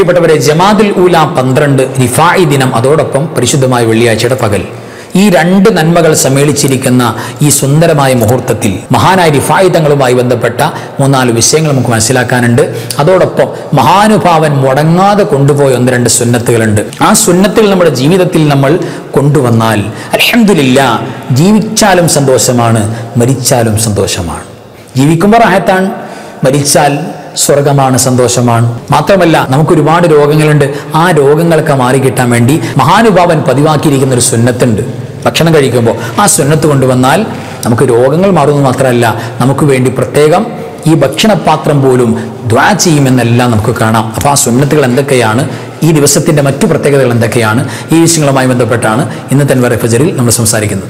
പ്രിയപ്പെട്ടവരെ ജമാദുൽ ഊല പന്ത്രണ്ട് റിഫായി ദിനം അതോടൊപ്പം പരിശുദ്ധമായ വെള്ളിയാഴ്ചയുടെ പകൽ ഈ രണ്ട് നന്മകൾ സമ്മേളിച്ചിരിക്കുന്ന ഈ സുന്ദരമായ മുഹൂർത്തത്തിൽ മഹാനായ റിഫായി തങ്ങളുമായി ബന്ധപ്പെട്ട മൂന്നാല് വിഷയങ്ങൾ നമുക്ക് മനസ്സിലാക്കാനുണ്ട് അതോടൊപ്പം മഹാനുഭാവൻ മുടങ്ങാതെ കൊണ്ടുപോയ ഒന്ന് രണ്ട് സുന്നത്തുകളുണ്ട് ആ സുന്നത്തുകൾ നമ്മുടെ ജീവിതത്തിൽ നമ്മൾ കൊണ്ടുവന്നാൽ അലഹമില്ല ജീവിച്ചാലും സന്തോഷമാണ് മരിച്ചാലും സന്തോഷമാണ് ജീവിക്കുമ്പോൾ റാഹത്താണ് മരിച്ചാൽ സ്വർഗമാണ് സന്തോഷമാണ് മാത്രമല്ല നമുക്ക് ഒരുപാട് രോഗങ്ങളുണ്ട് ആ രോഗങ്ങളൊക്കെ മാറിക്കിട്ടാൻ വേണ്ടി മഹാനുഭാവൻ പതിവാക്കിയിരിക്കുന്ന ഒരു സുന്നത്തുണ്ട് ഭക്ഷണം കഴിക്കുമ്പോൾ ആ സുന്നത്ത് കൊണ്ടുവന്നാൽ നമുക്ക് രോഗങ്ങൾ മാറുന്നത് മാത്രമല്ല നമുക്ക് വേണ്ടി പ്രത്യേകം ഈ ഭക്ഷണപാത്രം പോലും ദ്വാ ചെയ്യുമെന്നെല്ലാം നമുക്ക് കാണാം അപ്പോൾ ആ സുന്നത്തുകൾ എന്തൊക്കെയാണ് ഈ ദിവസത്തിൻ്റെ മറ്റു പ്രത്യേകതകൾ എന്തൊക്കെയാണ് ഈ വിഷയങ്ങളുമായി ബന്ധപ്പെട്ടാണ് ഇന്നത്തെ അൻവർ ഫജറിൽ നമ്മൾ സംസാരിക്കുന്നത്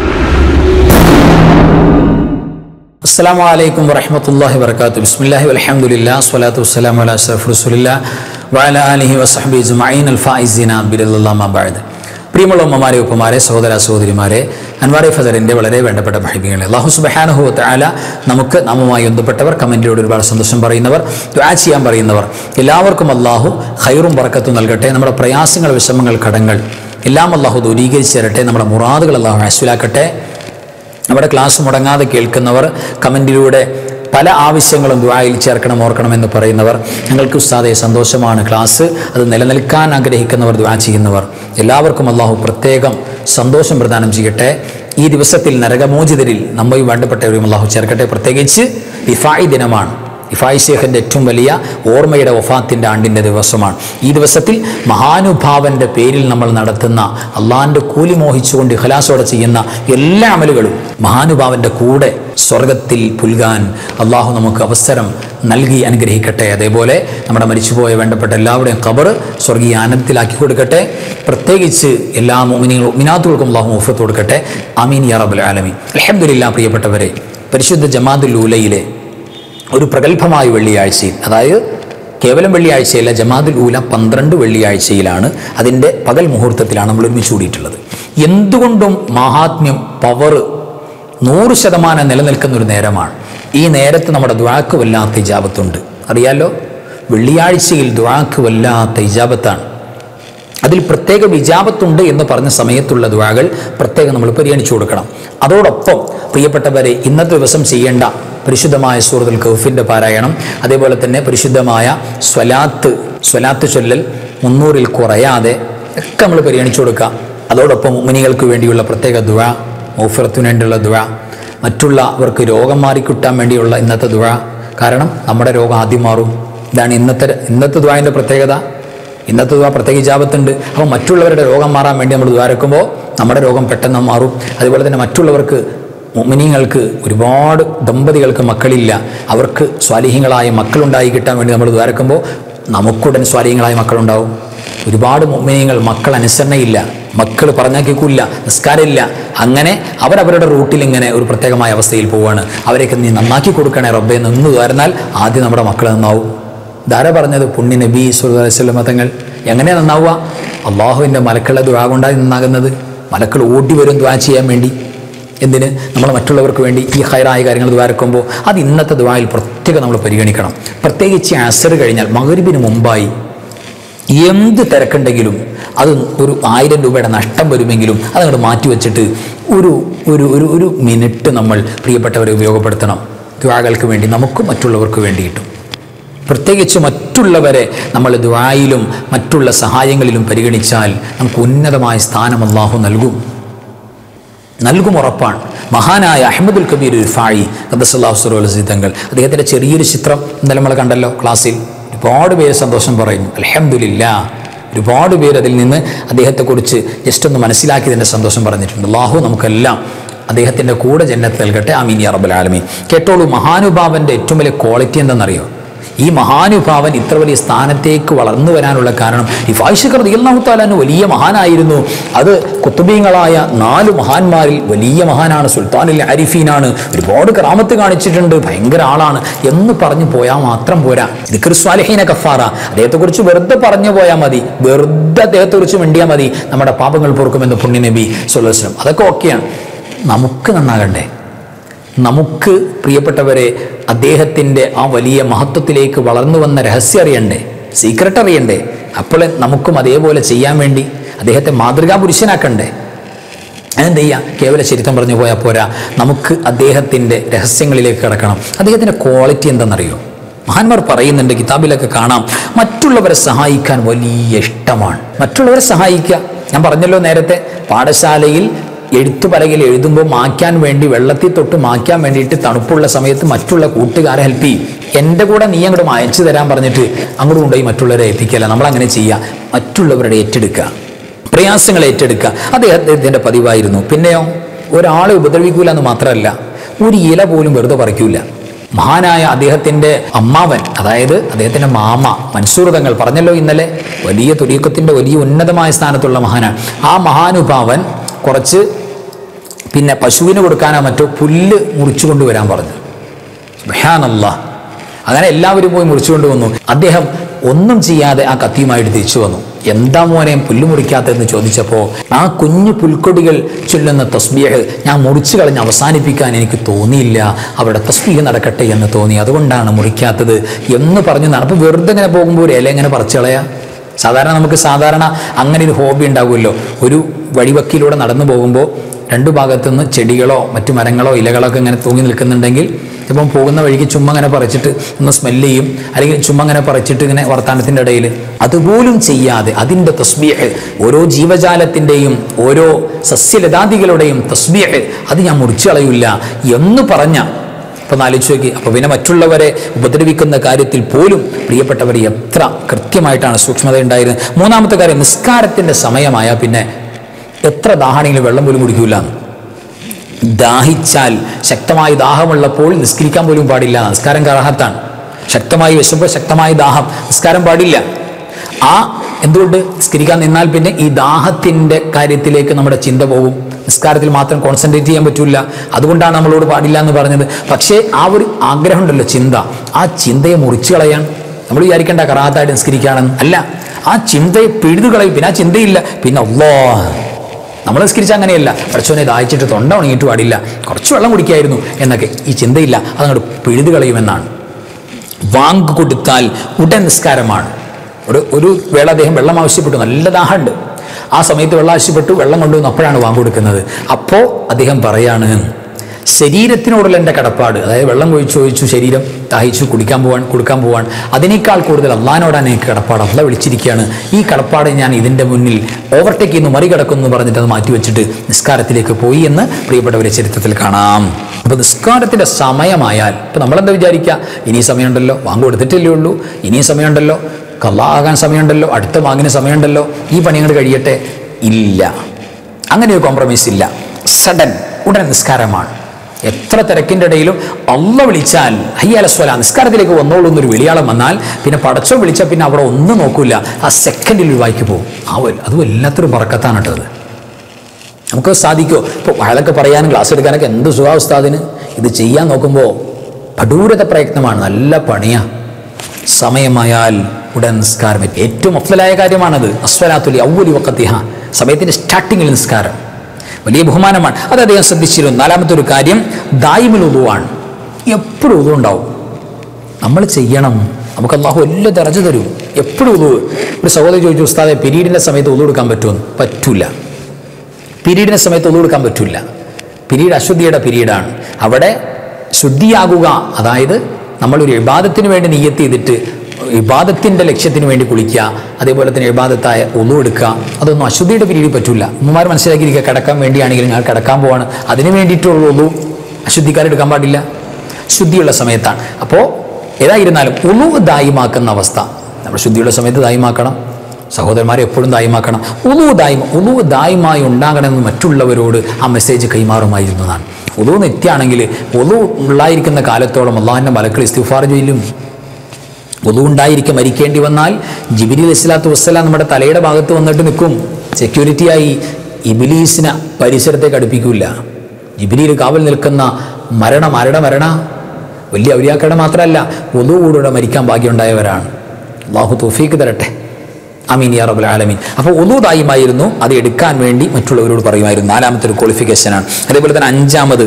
അസ്സാം വലൈക്കും വറഹമത്തല്ലാഹി വർക്കാത്തു ബിസ്മില്ലാഹി വലഹമുല്ലാ സ്വലാത്തു വസ്സലാം അല അഷ്റഫ് റസുലില്ല വഅല ആലിഹി വസഹബി ജുമഈൻ അൽ ഫായിസിന ബിറല്ലാഹ് ബഅദ് പ്രിയമുള്ള ഉമ്മമാരെ ഉപ്പമാരെ സഹോദര സഹോദരിമാരെ അൻവാറെ ഫസറിൻ്റെ വളരെ വേണ്ടപ്പെട്ട മഹിബികളെ അള്ളാഹു സുബഹാനഹു തആല നമുക്ക് നാമുമായി ബന്ധപ്പെട്ടവർ കമൻറ്റിലൂടെ ഒരുപാട് സന്തോഷം പറയുന്നവർ ദ്വാ ചെയ്യാൻ പറയുന്നവർ എല്ലാവർക്കും അള്ളാഹു ഖൈറും ബറക്കത്തും നൽകട്ടെ നമ്മുടെ പ്രയാസങ്ങൾ വിഷമങ്ങൾ കടങ്ങൾ എല്ലാം അള്ളാഹു ദൂരീകരിച്ച് തരട്ടെ നമ്മുടെ മുറാദുകൾ അള്ളാഹു ഹാസ്വിലാക്കട്ടെ നമ്മുടെ ക്ലാസ് മുടങ്ങാതെ കേൾക്കുന്നവർ കമൻറ്റിലൂടെ പല ആവശ്യങ്ങളും ദുആയിൽ ചേർക്കണം ഓർക്കണമെന്ന് പറയുന്നവർ ഞങ്ങൾക്ക് ഉസ്താദെ സന്തോഷമാണ് ക്ലാസ് അത് നിലനിൽക്കാൻ ആഗ്രഹിക്കുന്നവർ ദുആ ചെയ്യുന്നവർ എല്ലാവർക്കും അള്ളാഹു പ്രത്യേകം സന്തോഷം പ്രദാനം ചെയ്യട്ടെ ഈ ദിവസത്തിൽ നരകമോചിതരിൽ നമ്മയും വേണ്ടപ്പെട്ടവരും അള്ളാഹു ചേർക്കട്ടെ പ്രത്യേകിച്ച് ഇഫായി ദിനമാണ് ഇഫായി ഷേഖിൻ്റെ ഏറ്റവും വലിയ ഓർമ്മയുടെ വഫാത്തിൻ്റെ ആണ്ടിൻ്റെ ദിവസമാണ് ഈ ദിവസത്തിൽ മഹാനുഭാവൻ്റെ പേരിൽ നമ്മൾ നടത്തുന്ന അള്ളാഹിൻ്റെ കൂലി മോഹിച്ചുകൊണ്ട് ഇഖലാസോടെ ചെയ്യുന്ന എല്ലാ അമലുകളും മഹാനുഭാവൻ്റെ കൂടെ സ്വർഗത്തിൽ പുൽകാൻ അള്ളാഹു നമുക്ക് അവസരം നൽകി അനുഗ്രഹിക്കട്ടെ അതേപോലെ നമ്മുടെ മരിച്ചുപോയ വേണ്ടപ്പെട്ട എല്ലാവരുടെയും ഖബർ സ്വർഗീയ ആനന്ദത്തിലാക്കി കൊടുക്കട്ടെ പ്രത്യേകിച്ച് എല്ലാ മോമിനികളും മിനാത്തുകൾക്കും അള്ളാഹു മുഫത്ത് കൊടുക്കട്ടെ അമീൻ യാ റബ്ബുൽ ആലമീൻ അലഹമില്ല പ്രിയപ്പെട്ടവരെ പരിശുദ്ധ ജമാദുൽ ഊലയിലെ ഒരു പ്രഗത്ഭമായ വെള്ളിയാഴ്ചയിൽ അതായത് കേവലം വെള്ളിയാഴ്ചയല്ല ജമാദുൽ ഊല പന്ത്രണ്ട് വെള്ളിയാഴ്ചയിലാണ് അതിൻ്റെ പകൽ മുഹൂർത്തത്തിലാണ് നമ്മൾ ഒരുമിച്ച് കൂടിയിട്ടുള്ളത് എന്തുകൊണ്ടും മഹാത്മ്യം പവർ നൂറ് ശതമാനം നിലനിൽക്കുന്ന ഒരു നേരമാണ് ഈ നേരത്ത് നമ്മുടെ ദ്വാക്ക് വല്ലാത്ത ഇജാബത്തുണ്ട് അറിയാലോ വെള്ളിയാഴ്ചയിൽ ദ്വാക്ക് വല്ലാത്ത ഇജാബത്താണ് അതിൽ പ്രത്യേക വിജാപത്തുണ്ട് എന്ന് പറഞ്ഞ സമയത്തുള്ള ദുവാകൾ പ്രത്യേകം നമ്മൾ പരിഗണിച്ചു കൊടുക്കണം അതോടൊപ്പം പ്രിയപ്പെട്ടവരെ ഇന്നത്തെ ദിവസം ചെയ്യേണ്ട പരിശുദ്ധമായ സൂറത്തുൽ കൗഫിൻ്റെ പാരായണം അതേപോലെ തന്നെ പരിശുദ്ധമായ സ്വലാത്ത് സ്വലാത്ത് ചൊല്ലൽ മുന്നൂറിൽ കുറയാതെ ഒക്കെ നമ്മൾ പരിഗണിച്ചു കൊടുക്കുക അതോടൊപ്പം ഉമ്മനികൾക്ക് വേണ്ടിയുള്ള പ്രത്യേക ദുവ മൗഫിറത്തിന് വേണ്ടിയുള്ള ദുവ മറ്റുള്ളവർക്ക് രോഗം മാറിക്കിട്ടാൻ വേണ്ടിയുള്ള ഇന്നത്തെ ദുവ കാരണം നമ്മുടെ രോഗം ആദ്യം മാറും ഇതാണ് ഇന്നത്തെ ഇന്നത്തെ ദുവാൻ്റെ പ്രത്യേകത ഇന്നത്തെ ദുവാ പ്രത്യേക ജാപത്തുണ്ട് അപ്പോൾ മറ്റുള്ളവരുടെ രോഗം മാറാൻ വേണ്ടി നമ്മൾ ദ്വാരക്കുമ്പോൾ നമ്മുടെ രോഗം പെട്ടെന്ന് മാറും അതുപോലെ തന്നെ മറ്റുള്ളവർക്ക് മുമിനിങ്ങൾക്ക് ഒരുപാട് ദമ്പതികൾക്ക് മക്കളില്ല അവർക്ക് സ്വാലിഹ്യങ്ങളായ മക്കളുണ്ടായി കിട്ടാൻ വേണ്ടി നമ്മൾ ദ്വാരക്കുമ്പോൾ നമുക്കുടൻ സ്വാലിഹ്യങ്ങളായ മക്കളുണ്ടാവും ഒരുപാട് മുമിനിങ്ങൾ മക്കൾ അനുസരണയില്ല മക്കൾ പറഞ്ഞാൽ കേൾക്കില്ല നിസ്കാരമില്ല അങ്ങനെ അവരവരുടെ റൂട്ടിൽ ഇങ്ങനെ ഒരു പ്രത്യേകമായ അവസ്ഥയിൽ പോവുകയാണ് അവരെയൊക്കെ നീ നന്നാക്കി കൊടുക്കണേ റബ്ബെ നിന്ന് ദ്വാരന്നാൽ ആദ്യം നമ്മുടെ മക്കൾ നന്നാവും ധാര പറഞ്ഞത് പുണ്യ നബി സുല്ലാസ്വല്ല മതങ്ങൾ എങ്ങനെ നന്നാവുക അള്ളാഹുവിൻ്റെ മലക്കളുടെ ദ്വാ കൊണ്ടായി നന്നാകുന്നത് മലക്കൾ ഓടി വരും ദ്വാ ചെയ്യാൻ വേണ്ടി എന്തിന് നമ്മൾ മറ്റുള്ളവർക്ക് വേണ്ടി ഈ ഹൈറായ കാര്യങ്ങൾ ദ്വാരക്കുമ്പോൾ അത് ഇന്നത്തെ ദ്വായിൽ പ്രത്യേകം നമ്മൾ പരിഗണിക്കണം പ്രത്യേകിച്ച് അസർ കഴിഞ്ഞാൽ മകരിബിന് മുമ്പായി എന്ത് തിരക്കുണ്ടെങ്കിലും അത് ഒരു ആയിരം രൂപയുടെ നഷ്ടം വരുമെങ്കിലും അതങ്ങോട്ട് മാറ്റി വെച്ചിട്ട് ഒരു ഒരു ഒരു ഒരു മിനിറ്റ് നമ്മൾ പ്രിയപ്പെട്ടവരെ ഉപയോഗപ്പെടുത്തണം ദ്വാകൾക്ക് വേണ്ടി നമുക്കും മറ്റുള്ളവർക്ക് വേണ്ടിയിട്ടും പ്രത്യേകിച്ച് മറ്റുള്ളവരെ നമ്മൾ ദ്വായിലും മറ്റുള്ള സഹായങ്ങളിലും പരിഗണിച്ചാൽ നമുക്ക് ഉന്നതമായ സ്ഥാനം അള്ളാഹു നൽകും നൽകും ഉറപ്പാണ് മഹാനായ അഹമ്മദുൽ കബീർ ഫായി അബ്ദുസല്ലാഹു സുറോലസി തങ്ങൾ അദ്ദേഹത്തിൻ്റെ ചെറിയൊരു ചിത്രം ഇന്നലെ നമ്മൾ കണ്ടല്ലോ ക്ലാസ്സിൽ ഒരുപാട് പേര് സന്തോഷം പറയുന്നു അലഹമുല്ല ഒരുപാട് പേര് അതിൽ നിന്ന് അദ്ദേഹത്തെക്കുറിച്ച് ജസ്റ്റ് ഒന്ന് മനസ്സിലാക്കിയതിൻ്റെ സന്തോഷം പറഞ്ഞിട്ടുണ്ട് അള്ളാഹു നമുക്കെല്ലാം അദ്ദേഹത്തിൻ്റെ കൂടെ ജന്നത്ത് നൽകട്ടെ അമീൻ യാ റബ്ബുൽ ആലമീൻ കേട്ടോളൂ മഹാനുഭാവൻ്റെ ഏറ്റവും വലിയ ക്വാളിറ്റി എന്താണെന്നറിയോ ഈ മഹാനുഭാവൻ ഇത്ര വലിയ സ്ഥാനത്തേക്ക് വളർന്നു വരാനുള്ള കാരണം ഈ ഫായിഷക്കർ റളിയല്ലാഹു വലിയ മഹാനായിരുന്നു അത് കുത്തുബീങ്ങളായ നാല് മഹാന്മാരിൽ വലിയ മഹാനാണ് സുൽത്താനിൽ ആരിഫീനാണ് ഒരുപാട് ക്രാമത്ത് കാണിച്ചിട്ടുണ്ട് ഭയങ്കര ആളാണ് എന്ന് പറഞ്ഞു പോയാൽ മാത്രം പോരാ ദിക്ർ സ്വാലിഹീന കഫാറ അദ്ദേഹത്തെക്കുറിച്ച് വെറുതെ പറഞ്ഞു പോയാൽ മതി വെറുതെ അദ്ദേഹത്തെക്കുറിച്ച് മിണ്ടിയാൽ മതി നമ്മുടെ പാപങ്ങൾ പൊറുക്കുമെന്ന് പുണ്യനബി സുല്ലം അതൊക്കെ ഓക്കെയാണ് നമുക്ക് നന്നാകണ്ടേ നമുക്ക് പ്രിയപ്പെട്ടവരെ അദ്ദേഹത്തിൻ്റെ ആ വലിയ മഹത്വത്തിലേക്ക് വളർന്നു വന്ന രഹസ്യം അറിയണ്ടേ സീക്രട്ട് അറിയണ്ടേ അപ്പോൾ നമുക്കും അതേപോലെ ചെയ്യാൻ വേണ്ടി അദ്ദേഹത്തെ മാതൃകാ പുരുഷനാക്കണ്ടേ അതെന്ത് ചെയ്യാം കേവല ചരിത്രം പറഞ്ഞു പോയാൽ പോരാ നമുക്ക് അദ്ദേഹത്തിൻ്റെ രഹസ്യങ്ങളിലേക്ക് കിടക്കണം അദ്ദേഹത്തിൻ്റെ ക്വാളിറ്റി എന്താണെന്നറിയോ മഹാന്മാർ പറയുന്നുണ്ട് കിതാബിലൊക്കെ കാണാം മറ്റുള്ളവരെ സഹായിക്കാൻ വലിയ ഇഷ്ടമാണ് മറ്റുള്ളവരെ സഹായിക്കുക ഞാൻ പറഞ്ഞല്ലോ നേരത്തെ പാഠശാലയിൽ എഴുത്തുപലകയിൽ എഴുതുമ്പോൾ മായ്ക്കാൻ വേണ്ടി വെള്ളത്തിൽ തൊട്ട് മായ്ക്കാൻ വേണ്ടിയിട്ട് തണുപ്പുള്ള സമയത്ത് മറ്റുള്ള കൂട്ടുകാരെ ഹെൽപ്പ് ചെയ്യും എൻ്റെ കൂടെ നീ അങ്ങോട്ട് മായച്ചു തരാൻ പറഞ്ഞിട്ട് അങ്ങോട്ട് കൊണ്ടുപോയി മറ്റുള്ളവരെ എത്തിക്കല്ല നമ്മളങ്ങനെ ചെയ്യുക മറ്റുള്ളവരുടെ ഏറ്റെടുക്കുക പ്രയാസങ്ങൾ ഏറ്റെടുക്കുക അത് അദ്ദേഹത്തിൻ്റെ പതിവായിരുന്നു പിന്നെയോ ഒരാളെ ഉപദ്രവിക്കൂല എന്ന് മാത്രമല്ല ഒരു ഇല പോലും വെറുതെ പറിക്കൂല മഹാനായ അദ്ദേഹത്തിൻ്റെ അമ്മാവൻ അതായത് അദ്ദേഹത്തിൻ്റെ മാമ മൻസൂർ തങ്ങൾ പറഞ്ഞല്ലോ ഇന്നലെ വലിയ തുരീക്കത്തിൻ്റെ വലിയ ഉന്നതമായ സ്ഥാനത്തുള്ള മഹാനാണ് ആ മഹാനുഭാവൻ കുറച്ച് പിന്നെ പശുവിന് കൊടുക്കാനോ മറ്റോ പുല്ല് മുറിച്ചു കൊണ്ടുവരാൻ പറഞ്ഞു സുബ്ഹാനല്ലാ അങ്ങനെ എല്ലാവരും പോയി മുറിച്ചുകൊണ്ട് വന്നു അദ്ദേഹം ഒന്നും ചെയ്യാതെ ആ കത്തിയുമായിട്ട് തിരിച്ചു വന്നു എന്താ മോനെ പുല്ല് മുറിക്കാത്തതെന്ന് ചോദിച്ചപ്പോൾ ആ കുഞ്ഞു പുൽക്കൊടികൾ ചൊല്ലുന്ന തസ്ബീഹ് ഞാൻ മുറിച്ചു കളഞ്ഞ് അവസാനിപ്പിക്കാൻ എനിക്ക് തോന്നിയില്ല അവിടെ തസ്ബീഹ് നടക്കട്ടെ എന്ന് തോന്നി അതുകൊണ്ടാണ് മുറിക്കാത്തത് എന്ന് പറഞ്ഞു നടപ്പ് വെറുതെ ഇങ്ങനെ പോകുമ്പോൾ ഒരു ഇല ഇങ്ങനെ പറിച്ചു കളയാ സാധാരണ നമുക്ക് സാധാരണ അങ്ങനെ ഒരു ഹോബി ഉണ്ടാകുമല്ലോ ഒരു വഴിവക്കിലൂടെ നടന്നു പോകുമ്പോൾ രണ്ടു ഭാഗത്തുനിന്ന് ചെടികളോ മറ്റു മരങ്ങളോ ഇലകളോ ഒക്കെ ഇങ്ങനെ തൂങ്ങി നിൽക്കുന്നുണ്ടെങ്കിൽ ഇപ്പം പോകുന്ന വഴിക്ക് ചുമ്മാ അങ്ങനെ പറിച്ചിട്ട് ഒന്ന് സ്മെല്ല് ചെയ്യും അല്ലെങ്കിൽ ചുമ്മാ അങ്ങനെ പറിച്ചിട്ട് ഇങ്ങനെ വർത്താനത്തിൻ്റെ ഇടയിൽ അതുപോലും ചെയ്യാതെ അതിൻ്റെ തസ്ബീഹ് ഓരോ ജീവജാലത്തിൻ്റെയും ഓരോ സസ്യലതാദികളുടെയും തസ്ബീഹ് അത് ഞാൻ മുറിച്ചു കളയില്ല എന്ന് പറഞ്ഞ അപ്പം ആലോചിച്ച് നോക്കി അപ്പോൾ പിന്നെ മറ്റുള്ളവരെ ഉപദ്രവിക്കുന്ന കാര്യത്തിൽ പോലും പ്രിയപ്പെട്ടവർ എത്ര കൃത്യമായിട്ടാണ് സൂക്ഷ്മത ഉണ്ടായിരുന്നത് മൂന്നാമത്തെ കാര്യം നിസ്കാരത്തിൻ്റെ സമയമായാൽ പിന്നെ എത്ര ദാഹാണെങ്കിലും വെള്ളം പോലും കുടിക്കൂല ദാഹിച്ചാൽ ശക്തമായി ദാഹമുള്ളപ്പോൾ നിസ്കരിക്കാൻ പോലും പാടില്ല നിസ്കാരം കറാഹത്താണ് ശക്തമായി വിശപ്പ് ശക്തമായ ദാഹം നിസ്കാരം പാടില്ല ആ എന്തുകൊണ്ട് നിസ്കരിക്കാൻ നിന്നാൽ പിന്നെ ഈ ദാഹത്തിൻ്റെ കാര്യത്തിലേക്ക് നമ്മുടെ ചിന്ത പോകും നിസ്കാരത്തിൽ മാത്രം കോൺസെൻട്രേറ്റ് ചെയ്യാൻ പറ്റില്ല അതുകൊണ്ടാണ് നമ്മളോട് പാടില്ല എന്ന് പറഞ്ഞത് പക്ഷേ ആ ഒരു ആഗ്രഹം ഉണ്ടല്ലോ ചിന്ത ആ ചിന്തയെ മുറിച്ചു കളയാൻ നമ്മൾ വിചാരിക്കേണ്ട കറാത്തായിട്ട് നിസ്കരിക്കുകയാണെന്ന് അല്ല ആ ചിന്തയെ പിഴുതു കളയും പിന്നെ ആ ചിന്തയില്ല പിന്നെ അള്ളാ നമ്മൾ നിസ്കരിച്ച അങ്ങനെയല്ല പഠിച്ചോനെ ദാഹിച്ചിട്ട് തൊണ്ട ഉണങ്ങിയിട്ട് പാടില്ല കുറച്ച് വെള്ളം കുടിക്കായിരുന്നു എന്നൊക്കെ ഈ ചിന്തയില്ല അതങ്ങോട്ട് പിഴുതു കളയുമെന്നാണ് വാങ്ക് കൊടുത്താൽ ഉടൻ നിസ്കാരമാണ് ഒരു ഒരു വേള അദ്ദേഹം വെള്ളം ആവശ്യപ്പെട്ടു നല്ല ദാഹമുണ്ട് ആ സമയത്ത് വെള്ളം ആവശ്യപ്പെട്ടു വെള്ളം കൊണ്ടുവന്ന് അപ്പോഴാണ് വാങ്ക് കൊടുക്കുന്നത് അപ്പോൾ അദ്ദേഹം പറയാണ് ശരീരത്തിനോടുള്ള എൻ്റെ കടപ്പാട് അതായത് വെള്ളം ഒഴിച്ചു ഒഴിച്ചു ശരീരം ദാഹിച്ചു കുടിക്കാൻ പോവാൻ കൊടുക്കാൻ പോവാൻ അതിനേക്കാൾ കൂടുതൽ അള്ളഹാനോടാണ് എനിക്ക് കടപ്പാട് അള്ള വിളിച്ചിരിക്കുകയാണ് ഈ കടപ്പാട് ഞാൻ ഇതിൻ്റെ മുന്നിൽ ഓവർടേക്ക് ചെയ്യുന്നു മറികടക്കുന്നു എന്ന് പറഞ്ഞിട്ട് അത് മാറ്റിവെച്ചിട്ട് നിസ്കാരത്തിലേക്ക് പോയി എന്ന് പ്രിയപ്പെട്ടവരെ ചരിത്രത്തിൽ കാണാം അപ്പോൾ നിസ്കാരത്തിൻ്റെ സമയമായാൽ ഇപ്പോൾ നമ്മളെന്താ വിചാരിക്കുക ഇനി സമയമുണ്ടല്ലോ വാങ്ങ് കൊടുത്തിട്ടല്ലേ ഉള്ളൂ ഇനിയും സമയമുണ്ടല്ലോ കള്ളാകാൻ സമയമുണ്ടല്ലോ അടുത്ത വാങ്ങിന് സമയമുണ്ടല്ലോ ഈ പണി അങ്ങോട്ട് കഴിയട്ടെ ഇല്ല അങ്ങനെ ഒരു കോംപ്രമൈസ് ഇല്ല സഡൻ ഉടൻ നിസ്കാരമാണ് എത്ര തിരക്കിൻ്റെ ഇടയിലും അള്ള വിളിച്ചാൽ ഹയ്യാലസ്വല നിസ്കാരത്തിലേക്ക് വന്നോളൂ എന്നൊരു വിളിയാളം വന്നാൽ പിന്നെ പടച്ചോ വിളിച്ചാൽ പിന്നെ അവിടെ ഒന്നും നോക്കൂല ആ സെക്കൻഡിൽ ഒരു വായിക്ക് പോകും ആ വൽ- അത് വല്ലാത്തൊരു പറക്കത്താണ് കേട്ടത് നമുക്ക് സാധിക്കുമോ ഇപ്പോൾ വഴലൊക്കെ പറയാനും ക്ലാസ് എടുക്കാനൊക്കെ എന്ത് സുഖാ ഉസ്താദിന് ഇത് ചെയ്യാൻ നോക്കുമ്പോൾ പടൂരത പ്രയത്നമാണ് നല്ല പണിയാ സമയമായാൽ ഉടൻ നിസ്കാരം ഏറ്റവും അഫ്സലായ കാര്യമാണത് അസ്വലാത്തുലി ഔവലി വക്കത്തിഹ സമയത്തിൻ്റെ സ്റ്റാർട്ടിങ്ങിൽ നിസ്കാരം വലിയ ബഹുമാനമാണ് അത് അദ്ദേഹം ശ്രദ്ധിച്ചിരുന്നു നാലാമത്തെ ഒരു കാര്യം ദായിമിൽ ഉതുവാണ് എപ്പോഴും ഉതു ഉണ്ടാവും നമ്മൾ ചെയ്യണം നമുക്ക് അള്ളാഹു എല്ലാ ദർജ തരും എപ്പോഴും ഉതു ഒരു സഹോദരി ചോദിച്ചു ഉസ്താദെ പിരീഡിൻ്റെ സമയത്ത് ഉതു കൊടുക്കാൻ പറ്റുമെന്ന് പറ്റൂല പീരീഡിൻ്റെ സമയത്ത് ഒന്നും കൊടുക്കാൻ പറ്റില്ല പീരീഡ് അശുദ്ധിയുടെ പീരീഡാണ് അവിടെ ശുദ്ധിയാകുക അതായത് നമ്മളൊരു ഇബാദത്തിന് വേണ്ടി നീയത്ത് ചെയ്തിട്ട് ഇബാദത്തിൻ്റെ ലക്ഷ്യത്തിന് വേണ്ടി കുളിക്കുക അതേപോലെ തന്നെ ഇബാദത്തായ ഒന്നു എടുക്കുക അതൊന്നും അശുദ്ധിയുടെ പീരീഡിൽ പറ്റില്ല ഉമ്മമാർ മനസ്സിലാക്കിയിരിക്കുക കിടക്കാൻ വേണ്ടിയാണെങ്കിലും ഞാൻ കിടക്കാൻ പോവാണ് അതിന് വേണ്ടിയിട്ടുള്ള ഒന്നു അശുദ്ധിക്കാരെടുക്കാൻ പാടില്ല ശുദ്ധിയുള്ള സമയത്താണ് അപ്പോൾ ഏതായിരുന്നാലും ഉളു ദായിമാക്കുന്ന അവസ്ഥ നമ്മൾ ശുദ്ധിയുള്ള സമയത്ത് ദായിമാക്കണം സഹോദരന്മാരെ എപ്പോഴും ദായമാക്കണം ഉളു ദായ്മ ഉളു ദായ്മായി ഉണ്ടാകണമെന്ന് മറ്റുള്ളവരോട് ആ മെസ്സേജ് കൈമാറുമായിരുന്നതാണ് ഉളു നിത്യാണെങ്കിൽ ഉളു ഉള്ളായിരിക്കുന്ന കാലത്തോളം അള്ളാഹിൻ്റെ മലക്കൾ ഇസ്തിഫാർ ചെയ്യലും ഉളു ഉണ്ടായിരിക്കെ മരിക്കേണ്ടി വന്നാൽ ജിബിരി അലിസ്ലാത്തു വസ്സലാം നമ്മുടെ തലയുടെ ഭാഗത്ത് വന്നിട്ട് നിൽക്കും സെക്യൂരിറ്റിയായി ഇബിലീസിനെ പരിസരത്തേക്ക് അടുപ്പിക്കില്ല ജിബിലിയിൽ കാവൽ നിൽക്കുന്ന മരണം ആരുടെ മരണ വലിയ ഔലിയാക്കളുടെ മാത്രമല്ല ഒതുകൂടെ മരിക്കാൻ ഭാഗ്യമുണ്ടായവരാണ് അള്ളാഹു തൗഫീക്ക് തരട്ടെ അമീൻ യാ റബ്ബുൽ ആലമീൻ അപ്പോൾ ഒന്നുതായുമായിരുന്നു അത് എടുക്കാൻ വേണ്ടി മറ്റുള്ളവരോട് പറയുമായിരുന്നു നാലാമത്തെ ഒരു ക്വാളിഫിക്കേഷനാണ് അതേപോലെ തന്നെ അഞ്ചാമത്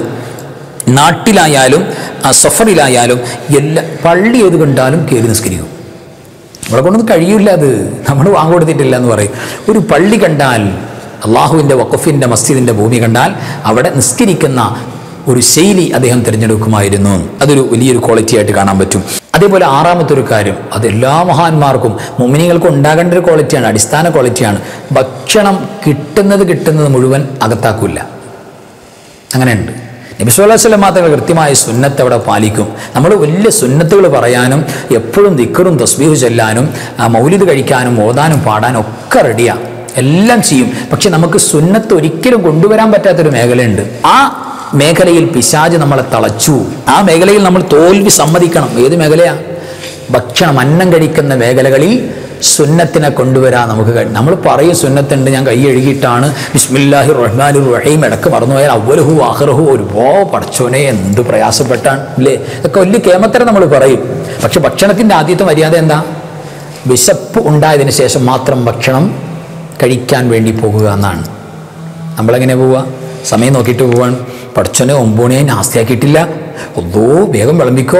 നാട്ടിലായാലും ആ സഫറിലായാലും എല്ലാ പള്ളി ഏത് കണ്ടാലും കയറി നിസ്കരിക്കും നമ്മളെ കൊണ്ടൊന്നും കഴിയില്ല അത് നമ്മൾ വാങ്ങിക്കൊടുത്തിട്ടില്ല എന്ന് പറയും ഒരു പള്ളി കണ്ടാൽ അള്ളാഹുവിൻ്റെ വഖഫിൻ്റെ മസ്ജിദിൻ്റെ ഭൂമി കണ്ടാൽ അവിടെ നിസ്കരിക്കുന്ന ഒരു ശൈലി അദ്ദേഹം തിരഞ്ഞെടുക്കുമായിരുന്നു അതൊരു വലിയൊരു ക്വാളിറ്റി ആയിട്ട് കാണാൻ പറ്റും അതേപോലെ ആറാമത്തെ ഒരു കാര്യം അത് എല്ലാ മഹാന്മാർക്കും മുമിനികൾക്കും ഉണ്ടാകേണ്ട ഒരു ക്വാളിറ്റിയാണ് അടിസ്ഥാന ക്വാളിറ്റിയാണ് ഭക്ഷണം കിട്ടുന്നത് കിട്ടുന്നത് മുഴുവൻ അകത്താക്കില്ല അങ്ങനെയുണ്ട് നബി സ്വല്ലല്ലാഹു അലൈഹി വസല്ലം മാത്രം കൃത്യമായ സുന്നത്ത് അവിടെ പാലിക്കും നമ്മൾ വലിയ സുന്നത്തുകൾ പറയാനും എപ്പോഴും ദിക്കറും തസ്ബീഹ് ചെല്ലാനും ആ, മൗലിദ് കഴിക്കാനും ഓതാനും പാടാനും ഒക്കെ റെഡിയാണ് എല്ലാം ചെയ്യും പക്ഷെ നമുക്ക് സുന്നത്ത് ഒരിക്കലും കൊണ്ടുവരാൻ പറ്റാത്തൊരു മേഖലയുണ്ട് ആ മേഖലയിൽ പിശാജ് നമ്മളെ തളച്ചു ആ മേഖലയിൽ നമ്മൾ തോൽവി സമ്മതിക്കണം ഏത് മേഖലയാ ഭക്ഷണം അന്നം കഴിക്കുന്ന മേഖലകളിൽ സുന്നത്തിനെ കൊണ്ടുവരാൻ നമുക്ക് കഴിയും നമ്മൾ പറയും സുന്നത്തുണ്ട് ഞാൻ കൈ എഴുകിയിട്ടാണ് ബിസ്മില്ലാഹി റഹ്മാൻ റഹീം ഇടക്ക് മറന്നുപോയാൽ അവലഹു ആഹ്റഹു ഒരുപോ പടച്ചോനെ എന്ത് പ്രയാസപ്പെട്ടാണ് അല്ലേ ഇതൊക്കെ വലിയ കേമത്തരം നമ്മൾ പറയും പക്ഷെ ഭക്ഷണത്തിൻ്റെ ആദ്യത്തെ മര്യാദ എന്താ വിശപ്പ് ഉണ്ടായതിനു ശേഷം മാത്രം ഭക്ഷണം കഴിക്കാൻ വേണ്ടി പോകുക എന്നാണ് നമ്മളെങ്ങനെ പോവുക സമയം നോക്കിയിട്ട് പോവാണ് പഠിച്ചോനെ ഒമ്പണിയെ നാസ്തിയാക്കിയിട്ടില്ല ഒന്നോ വേഗം വിളമ്പിക്കോ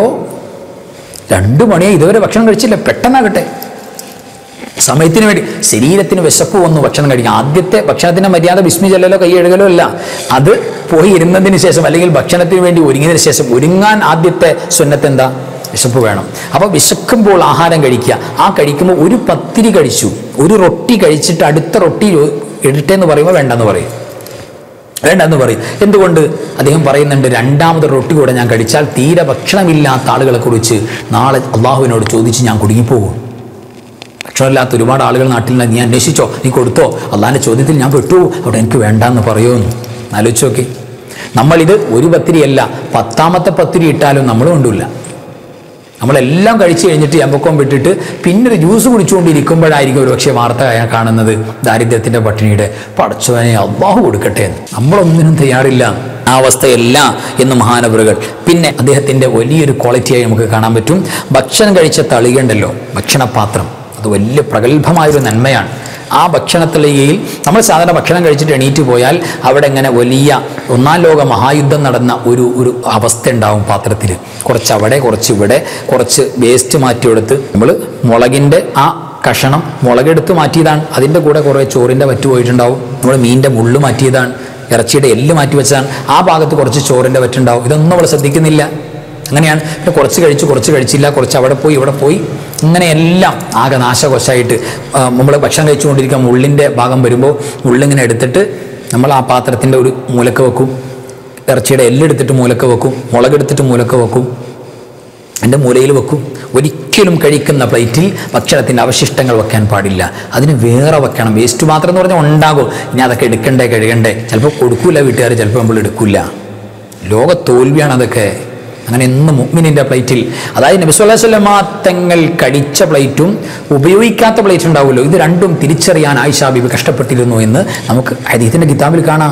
രണ്ട് മണിയെ ഇതുവരെ ഭക്ഷണം കഴിച്ചില്ല പെട്ടെന്നാകട്ടെ സമയത്തിന് വേണ്ടി ശരീരത്തിന് വിശപ്പ് വന്നു ഭക്ഷണം കഴിക്കാം ആദ്യത്തെ ഭക്ഷണത്തിന്റെ മര്യാദ വിസ്മി ചെല്ലലോ കൈ എഴുകലോ അല്ല അത് പോയി ഇരുന്നതിന് ശേഷം അല്ലെങ്കിൽ ഭക്ഷണത്തിന് വേണ്ടി ഒരുങ്ങിയതിന് ശേഷം ഒരുങ്ങാൻ ആദ്യത്തെ സുന്നത്ത് എന്താ വിശപ്പ് വേണം അപ്പോൾ വിശക്കുമ്പോൾ ആഹാരം കഴിക്കുക ആ കഴിക്കുമ്പോൾ ഒരു പത്തിരി കഴിച്ചു ഒരു റൊട്ടി കഴിച്ചിട്ട് അടുത്ത റൊട്ടി ഇടട്ടെ എന്ന് പറയുമ്പോൾ വേണ്ടെന്ന് പറയും വേണ്ടെന്ന് പറയും എന്തുകൊണ്ട് അദ്ദേഹം പറയുന്നുണ്ട് രണ്ടാമത് റൊട്ടി കൂടെ ഞാൻ കഴിച്ചാൽ തീരെ ഭക്ഷണമില്ലാത്ത ആളുകളെ കുറിച്ച് നാളെ അള്ളാഹുവിനോട് ചോദിച്ച് ഞാൻ കുടുങ്ങിപ്പോകും ഭക്ഷണമില്ലാത്ത ഒരുപാട് ആളുകൾ നാട്ടിൽ നീ അന്വേഷിച്ചോ നീ കൊടുത്തോ അള്ളാഹിൻ്റെ ചോദ്യത്തിൽ ഞാൻ പെട്ടു അവിടെ എനിക്ക് വേണ്ടാന്ന് പറയുമെന്ന് ആലോചിച്ച് നോക്കി നമ്മളിത് ഒരു പത്തിരിയല്ല പത്താമത്തെ പത്തിരി ഇട്ടാലും നമ്മൾ കൊണ്ടില്ല നമ്മളെല്ലാം കഴിച്ചു കഴിഞ്ഞിട്ട് എമ്പക്കം വിട്ടിട്ട് പിന്നെ ഒരു ജ്യൂസ് കുടിച്ചുകൊണ്ടിരിക്കുമ്പോഴായിരിക്കും ഒരു പക്ഷേ വാർത്ത കാ- കാണുന്നത് ദാരിദ്ര്യത്തിന്റെ പട്ടിണിയുടെ പടച്ചവനെ അള്ളാഹു കൊടുക്കട്ടെ എന്ന് നമ്മളൊന്നിനും തയ്യാറില്ല ആ അവസ്ഥയല്ല എന്ന് മഹാനവറുകൾ പിന്നെ അദ്ദേഹത്തിന്റെ വലിയൊരു ക്വാളിറ്റിയായി നമുക്ക് കാണാൻ പറ്റും ഭക്ഷണം കഴിച്ച തളികണ്ടല്ലോ ഭക്ഷണപാത്രം അത് വലിയ പ്രഗത്ഭമായൊരു നന്മയാണ് ആ ഭക്ഷണത്തളികയിൽ നമ്മൾ സാധാരണ ഭക്ഷണം കഴിച്ചിട്ട് എണീറ്റ് പോയാൽ അവിടെ ഇങ്ങനെ വലിയ ഒന്നാം ലോക മഹായുദ്ധം നടന്ന ഒരു ഒരു അവസ്ഥ ഉണ്ടാവും പാത്രത്തിൽ കുറച്ച് അവിടെ കുറച്ച് ഇവിടെ കുറച്ച് വേസ്റ്റ് മാറ്റിയെടുത്ത് നമ്മൾ മുളകിൻ്റെ ആ കഷണം മുളകെടുത്ത് മാറ്റിയതാണ് അതിൻ്റെ കൂടെ കുറേ ചോറിൻ്റെ വറ്റ് പോയിട്ടുണ്ടാവും നമ്മൾ മീനിൻ്റെ മുള്ളു മാറ്റിയതാണ് ഇറച്ചിയുടെ എല്ല് മാറ്റി വെച്ചതാണ് ആ ഭാഗത്ത് കുറച്ച് ചോറിൻ്റെ വറ്റുണ്ടാവും ഇതൊന്നും നമ്മൾ ശ്രദ്ധിക്കുന്നില്ല അങ്ങനെയാണ് പിന്നെ കുറച്ച് കഴിച്ചു കുറച്ച് കഴിച്ചില്ല കുറച്ച് അവിടെ പോയി ഇവിടെ പോയി ഇങ്ങനെയെല്ലാം ആകെ നാശകോശമായിട്ട് നമ്മൾ ഭക്ഷണം കഴിച്ചുകൊണ്ടിരിക്കുക മുള്ളിൻ്റെ ഭാഗം വരുമ്പോൾ മുള്ളിങ്ങനെ എടുത്തിട്ട് നമ്മൾ ആ പാത്രത്തിൻ്റെ ഒരു മൂലക്ക് വെക്കും ഇറച്ചിയുടെ എല്ലെടുത്തിട്ട് മൂലക്ക് വെക്കും മുളകെടുത്തിട്ട് മൂലക്ക് വെക്കും എൻ്റെ മൂലയിൽ വെക്കും ഒരിക്കലും കഴിക്കുന്ന പ്ലേറ്റിൽ ഭക്ഷണത്തിൻ്റെ അവശിഷ്ടങ്ങൾ വെക്കാൻ പാടില്ല അതിന് വേറെ വെക്കണം വേസ്റ്റ് മാത്രം എന്ന് പറഞ്ഞാൽ ഉണ്ടാകും ഇനി അതൊക്കെ എടുക്കണ്ടേ കഴുകണ്ടേ ചിലപ്പോൾ കൊടുക്കൂല വീട്ടുകാർ ചിലപ്പോൾ നമ്മൾ എടുക്കില്ല ലോക തോൽവിയാണ് അതൊക്കെ അങ്ങനെ എന്ന് മുഗ്മിനിൻ്റെ പ്ലേറ്റിൽ അതായത് നബിസ്വല്ലാസ്വല്ലമ തങ്ങൾ കടിച്ച പ്ലേറ്റും ഉപയോഗിക്കാത്ത പ്ലേറ്റ് ഉണ്ടാവുമല്ലോ ഇത് രണ്ടും തിരിച്ചറിയാൻ ആയിഷ ബീബി കഷ്ടപ്പെട്ടിരുന്നു എന്ന് നമുക്ക് ഹദീത്തിൻ്റെ കിതാബിൽ കാണാം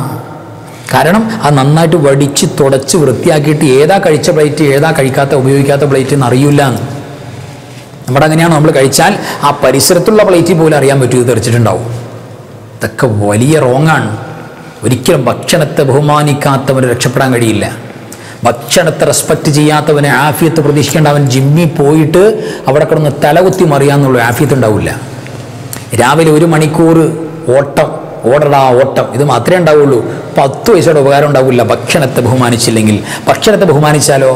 കാരണം അത് നന്നായിട്ട് വടിച്ച് തുടച്ച് വൃത്തിയാക്കിയിട്ട് ഏതാ കഴിച്ച പ്ലേറ്റ് ഏതാ കഴിക്കാത്ത ഉപയോഗിക്കാത്ത പ്ലേറ്റ് എന്ന് അറിയില്ല എന്ന് നമ്മുടെ അങ്ങനെയാണ് നമ്മൾ കഴിച്ചാൽ ആ പരിസരത്തുള്ള പ്ലേറ്റിൽ പോലും അറിയാൻ പറ്റും ഇത് തെറിച്ചിട്ടുണ്ടാവും ഇതൊക്കെ വലിയ റോങ്ങാണ് ഒരിക്കലും ഭക്ഷണത്തെ ബഹുമാനിക്കാത്തവന് രക്ഷപ്പെടാൻ കഴിയില്ല ഭക്ഷണത്തെ റെസ്പെക്റ്റ് ചെയ്യാത്തവനെ ആഫിയത്ത് പ്രതീക്ഷിക്കേണ്ട അവൻ ജിമ്മിൽ പോയിട്ട് അവിടെ കിടന്ന് തലകുത്തി മറിയാന്നുള്ള ആഫിയത്ത് ഉണ്ടാവില്ല രാവിലെ ഒരു മണിക്കൂർ ഓട്ടം ഓടടാ ഓട്ടം ഇത് മാത്രമേ ഉണ്ടാവുള്ളൂ പത്ത് പൈസയുടെ ഉപകാരം ഉണ്ടാവില്ല ഭക്ഷണത്തെ ബഹുമാനിച്ചില്ലെങ്കിൽ ഭക്ഷണത്തെ ബഹുമാനിച്ചാലോ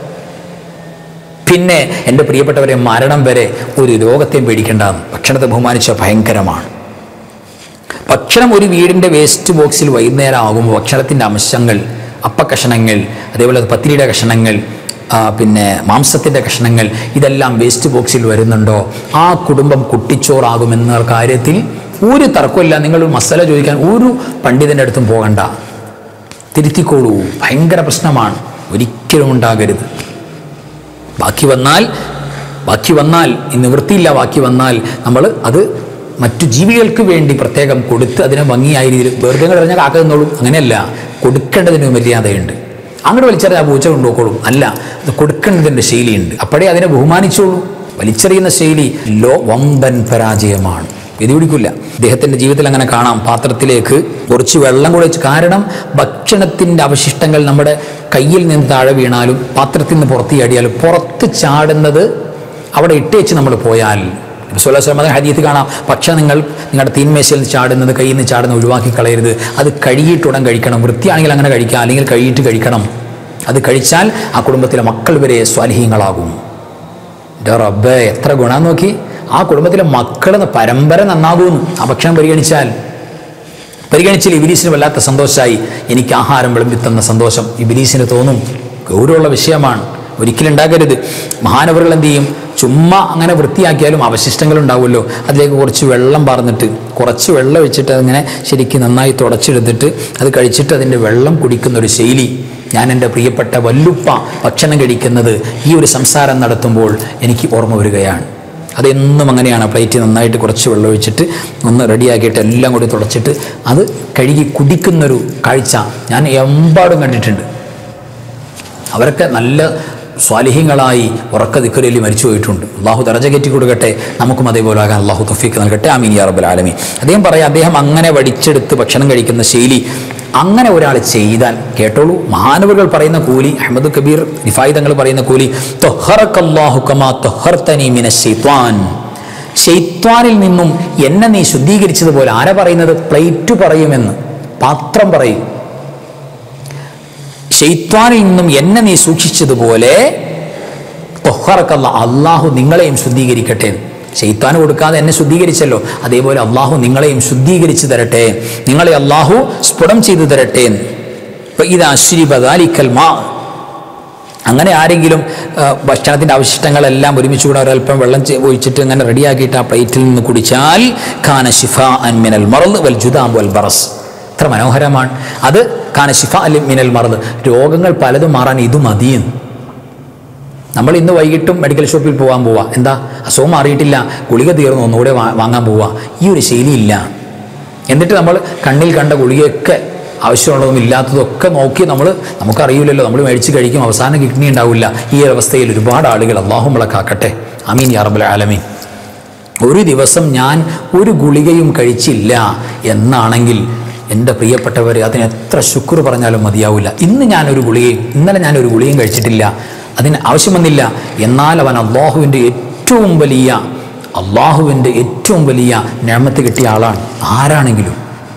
പിന്നെ എൻ്റെ പ്രിയപ്പെട്ടവരെ മരണം വരെ ഒരു രോഗത്തെയും പേടിക്കേണ്ടതാണ് ഭക്ഷണത്തെ ബഹുമാനിച്ച ഭയങ്കരമാണ് ഭക്ഷണം ഒരു വീടിൻ്റെ വേസ്റ്റ് ബോക്സിൽ വൈകുന്നേരം ആകുമ്പോൾ ഭക്ഷണത്തിൻ്റെ അംശങ്ങൾ അപ്പക്കഷണങ്ങൾ അതേപോലെ പത്തിരിയുടെ കഷണങ്ങൾ ആ, പിന്നെ മാംസത്തിൻ്റെ കഷ്ണങ്ങൾ ഇതെല്ലാം വേസ്റ്റ് ബോക്സിൽ വരുന്നുണ്ടോ ആ കുടുംബം കുട്ടിച്ചോറാകുമെന്ന കാര്യത്തിൽ ഒരു തർക്കമില്ല നിങ്ങൾ മസാല ചോദിക്കാൻ ഒരു പണ്ഡിതൻ്റെ അടുത്തും പോകണ്ട തിരുത്തിക്കോളൂ ഭയങ്കര പ്രശ്നമാണ് ഒരിക്കലും ഉണ്ടാകരുത് ബാക്കി വന്നാൽ ബാക്കി വന്നാൽ ഈ നിവൃത്തിയില്ല ബാക്കി വന്നാൽ നമ്മൾ അത് മറ്റു ജീവികൾക്ക് വേണ്ടി പ്രത്യേകം കൊടുത്ത് അതിനെ ഭംഗിയായ രീതിയിൽ വെറുതെ പറഞ്ഞാൽ കാക്ക നിന്നോളും അങ്ങനെയല്ല കൊടുക്കേണ്ടതിന് മര്യാദയുണ്ട് അങ്ങോട്ട് വലിച്ചെറിയാൻ ആ പൂച്ച കൊണ്ടുപോക്കോളും അല്ല അത് കൊടുക്കേണ്ടതിൻ്റെ ശൈലിയുണ്ട് അപ്പോഴേ അതിനെ ബഹുമാനിച്ചോളൂ വലിച്ചെറിയുന്ന ശൈലി ലോ വമ്പൻ പരാജയമാണ് ഇത് പിടിക്കില്ല അദ്ദേഹത്തിൻ്റെ ജീവിതത്തിൽ അങ്ങനെ കാണാം പാത്രത്തിലേക്ക് കുറച്ച് വെള്ളം കൂടെ വെച്ച് കാരണം ഭക്ഷണത്തിൻ്റെ അവശിഷ്ടങ്ങൾ നമ്മുടെ കയ്യിൽ നിന്ന് താഴെ വീണാലും പാത്രത്തിൽ നിന്ന് പുറത്ത് ചാടിയാലും പുറത്ത് ചാടുന്നത് അവിടെ ഇട്ടേച്ച് നമ്മൾ പോയാൽ സുല്ലാസ്ലം അതിന് ഹദീത്ത് കാണാം പക്ഷെ നിങ്ങൾ നിങ്ങളുടെ തീന്മേശയിൽ നിന്ന് ചാടുന്നത് കയ്യിൽ നിന്ന് ചാടുന്നത് ഒഴിവാക്കി കളയരുത് അത് കഴുകിയിട്ടുടൻ കഴിക്കണം വൃത്തിയാണെങ്കിൽ അങ്ങനെ കഴിക്കാം അല്ലെങ്കിൽ കഴുകിയിട്ട് കഴിക്കണം അത് കഴിച്ചാൽ ആ കുടുംബത്തിലെ മക്കൾ വരെ സ്വാലിഹീങ്ങളാകും എൻ്റെ റബ്ബേ എത്ര ഗുണം നോക്കി ആ കുടുംബത്തിലെ മക്കൾ പരമ്പര നന്നാകുമെന്ന് ആ ഭക്ഷണം പരിഗണിച്ചാൽ പരിഗണിച്ചാൽ ഇബിലീസിന് വല്ലാത്ത സന്തോഷമായി എനിക്ക് ആഹാരം വിളമ്പിത്തന്ന സന്തോഷം ഇബിലീസിന് തോന്നും ഗൗരവമുള്ള വിഷയമാണ് ഒരിക്കലും ഉണ്ടാകരുത് മഹാനവറുകൾ എന്ത് ചെയ്യും ചുമ്മാ അങ്ങനെ വൃത്തിയാക്കിയാലും അവശിഷ്ടങ്ങൾ ഉണ്ടാവുമല്ലോ അതിലേക്ക് കുറച്ച് വെള്ളം പാർന്നിട്ട് കുറച്ച് വെള്ളം വെച്ചിട്ട് അതിങ്ങനെ ശരിക്കും നന്നായി തുടച്ചെടുത്തിട്ട് അത് കഴിച്ചിട്ട് അതിൻ്റെ വെള്ളം കുടിക്കുന്ന ഒരു ശൈലി ഞാൻ എൻ്റെ പ്രിയപ്പെട്ട വല്ലുപ്പ ഭക്ഷണം കഴിക്കുന്നത് ഈ ഒരു സംസാരം നടത്തുമ്പോൾ എനിക്ക് ഓർമ്മ വരികയാണ് അതെന്നും അങ്ങനെയാണ് പ്ലേറ്റ് നന്നായിട്ട് കുറച്ച് വെള്ളം ഒഴിച്ചിട്ട് ഒന്ന് റെഡിയാക്കിയിട്ട് എല്ലാം കൂടി തുടച്ചിട്ട് അത് കഴുകി കുടിക്കുന്നൊരു കാഴ്ച ഞാൻ എമ്പാടും കണ്ടിട്ടുണ്ട് അവരൊക്കെ നല്ല സ്വാലിഹ്യങ്ങളായി ഉറക്ക ദിക്കരയിൽ മരിച്ചു പോയിട്ടുണ്ട് അള്ളാഹു ദറജ കയറ്റി കൊടുക്കട്ടെ നമുക്കും അതേപോലെ ആകാൻ അള്ളാഹു തഫീക്ക് നൽകട്ടെ ആമീൻ യാ റബ്ബൽ ആലമീൻ അദ്ദേഹം പറയാം അദ്ദേഹം അങ്ങനെ വടിച്ചെടുത്ത് ഭക്ഷണം കഴിക്കുന്ന ശൈലി അങ്ങനെ ഒരാൾ ചെയ്താൽ കേട്ടോളൂ മഹാനവകൾ പറയുന്ന കൂലി അഹമ്മദ് കബീർ റിഫായി തങ്ങൾ പറയുന്ന കൂലി തൊഹറക്കല്ലാഹു കമാ തൊഹർത്തനി മിന ശൈത്വാൻ ഷെയ്ത്വാനിൽ നിന്നും എന്നെ നീ ശുദ്ധീകരിച്ചതുപോലെ ആരാ പറയുന്നത് പ്ലേറ്റ് പറയുമെന്ന് പാത്രം പറയും ഷെയ്ത്വാനിൽ നിന്നും എന്നെ നീ സൂക്ഷിച്ചതുപോലെ തൊഹറക്കല്ല അള്ളാഹു നിങ്ങളെയും ശുദ്ധീകരിക്കട്ടെ ഷെയ്ത്താന് കൊടുക്കാതെ എന്നെ ശുദ്ധീകരിച്ചല്ലോ അതേപോലെ അള്ളാഹു നിങ്ങളെയും ശുദ്ധീകരിച്ചു തരട്ടെ നിങ്ങളെ അള്ളാഹു സ്ഫുടം ചെയ്തു തരട്ടെ ഇത് അശ്രീബദാലിക്കൽ മാ അങ്ങനെ ആരെങ്കിലും ആ, ഭക്ഷണത്തിൻ്റെ അവശിഷ്ടങ്ങളെല്ലാം ഒരുമിച്ച് കൂടെ ഒരല്പം വെള്ളം ചെ- ഒഴിച്ചിട്ട് അങ്ങനെ റെഡിയാക്കിയിട്ട് ആ പ്ലേറ്റിൽ നിന്ന് കുടിച്ചാൽ ഖാന ഷിഫ അൻ മിനൽ മറൽ വൽ ജുദാം വൽ ബറസ് എത്ര മനോഹരമാണ് അത് ഖാന ഷിഫ അൽ മിനൽ മറൽ രോഗങ്ങൾ പലതും മാറാൻ ഇത് മതിയെന്ന് നമ്മൾ ഇന്ന് വൈകിട്ടും മെഡിക്കൽ ഷോപ്പിൽ പോകാൻ പോവാ എന്താ അസുഖം മാറിയിട്ടില്ല ഗുളിക തീർന്നു ഒന്നുകൂടെ വാ- വാങ്ങാൻ പോവാ ഈ ഒരു ശൈലിയില്ല എന്നിട്ട് നമ്മൾ കണ്ണിൽ കണ്ട ഗുളികയൊക്കെ ആവശ്യമുള്ളതും ഇല്ലാത്തതൊക്കെ നോക്കി നമ്മൾ നമുക്കറിയില്ലല്ലോ നമ്മൾ മേടിച്ച് കഴിക്കും അവസാനം കിഡ്നി ഉണ്ടാവില്ല ഈ അവസ്ഥയിൽ ഒരുപാട് ആളുകൾ അള്ളാഹു നമ്മളെ കാക്കട്ടെ അമീൻ യാറബുൽ ആലമീൻ ഒരു ദിവസം ഞാൻ ഒരു ഗുളികയും കഴിച്ചില്ല എന്നാണെങ്കിൽ എൻ്റെ പ്രിയപ്പെട്ടവർ അതിന് എത്ര ശുക്ർ പറഞ്ഞാലും മതിയാവില്ല ഇന്ന് ഞാനൊരു ഗുളികയും ഇന്നലെ ഞാനൊരു ഗുളികയും കഴിച്ചിട്ടില്ല അതിന് ആവശ്യം വന്നില്ല എന്നാൽ അവൻ അള്ളാഹുവിൻ്റെ ഏറ്റവും വലിയ അള്ളാഹുവിൻ്റെ ഏറ്റവും വലിയ ഞാമത്ത് കിട്ടിയ ആളാണ് ആരാണെങ്കിലും